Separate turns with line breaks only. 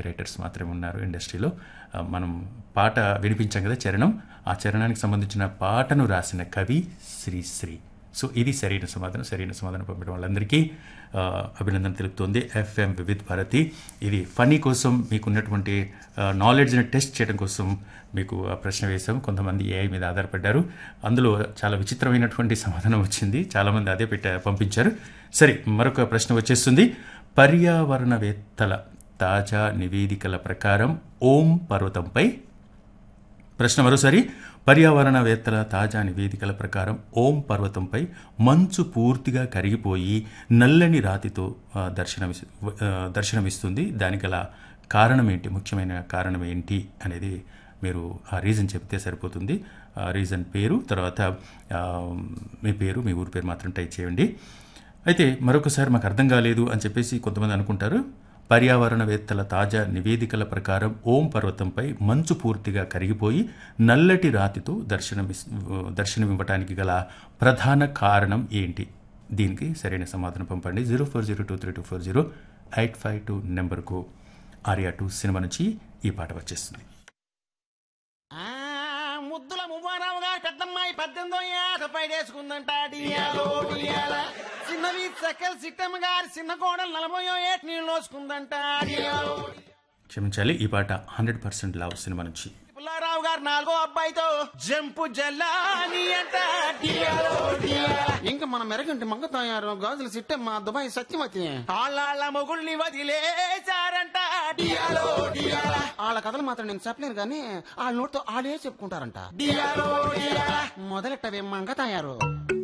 writers మాత్రమే ఉన్నారు ఇండస్ట్రీలో ఆ, మనం పాట వినిపించాం కదా చరణం ఆ చరణానికి సంబంధించిన పాటను రాసిన కవి శ్రీశ్రీ సో ఇది సరైన సమాధానం సరైన సమాధానం పంపడం వాళ్ళందరికీ ఆ, అభినందన తెలుపుతోంది ఎఫ్ఎం వివిధ్ భారతి ఇది ఫనీ కోసం మీకున్నటువంటి నాలెడ్జ్ని టెస్ట్ చేయడం కోసం మీకు ఆ ప్రశ్న వేశాం కొంతమంది ఏఐ మీద ఆధారపడ్డారు అందులో చాలా విచిత్రమైనటువంటి సమాధానం వచ్చింది చాలామంది అదే పెట్ట పంపించారు సరే మరొక ప్రశ్న వచ్చేస్తుంది పర్యావరణవేత్తల తాజా నివేదికల ప్రకారం ఓం పర్వతంపై ప్రశ్న మరోసారి పర్యావరణవేత్తల తాజా నివేదికల ప్రకారం ఓం పర్వతంపై మంచు పూర్తిగా కరిగిపోయి నల్లని రాతితో ఆ, దర్శనమి ఆ, దర్శనమిస్తుంది దానికి గల కారణం ఏంటి ముఖ్యమైన కారణం ఏంటి అనేది మీరు ఆ రీజన్ చెప్తే సరిపోతుంది ఆ రీజన్ పేరు తర్వాత ఆ, మీ పేరు మీ ఊరి పేరు మాత్రం టైప్ చేయండి అయితే మరొకసారి మాకు అర్థం కాలేదు అని చెప్పేసి కొంతమంది అనుకుంటారు పర్యావరణవేత్తల తాజా నివేదికల ప్రకారం ఓం పర్వతంపై మంచు పూర్తిగా కరిగిపోయి నల్లటి రాతితో దర్శనమి దర్శనమివ్వటానికి గల ప్రధాన కారణం ఏంటి దీనికి సరైన సమాధానం పంపండి zero four zero two three two four zero eight five two నెంబర్కు ఆర్యా టూ సినిమా నుంచి ఈ పాట వచ్చేస్తుంది
ఆ ముద్దుల మువ్వారావు గారి పెద్దమ్మాయి పద్దెనిమిదో ఏట పైడేసుకుందంట డియాలో డియాల చిన్నవి సకల్ సిట్టమ్మ గారి చిన్న కోడలు నలభయో ఏట నీళ్ళు వేసుకుందంట డియాలో
క్షమించాలి ఈ పాట హండ్రెడ్ పర్సెంట్ లవ్ సినిమా నుంచి
పుల్లారావు గారు నాలుగో అబ్బాయితో జంపు జల్లాని అంట డియాలో డియాల ఇంకా మన మెరగంటి మంగ తయారు గాజుల సిట్టమ్మ దుబాయ్ సత్యవతి ఆళ్ళ మొగుల్ని వదిలేశారంట డియాలో డియాల వాళ్ళ కథలు మాత్రం నేను చెప్పలేను కానీ వాళ్ళ నోటితో వాళ్ళే చెప్పుకుంటారంట డియాలో డియాల మొదలెట్టవే మంగ తయారు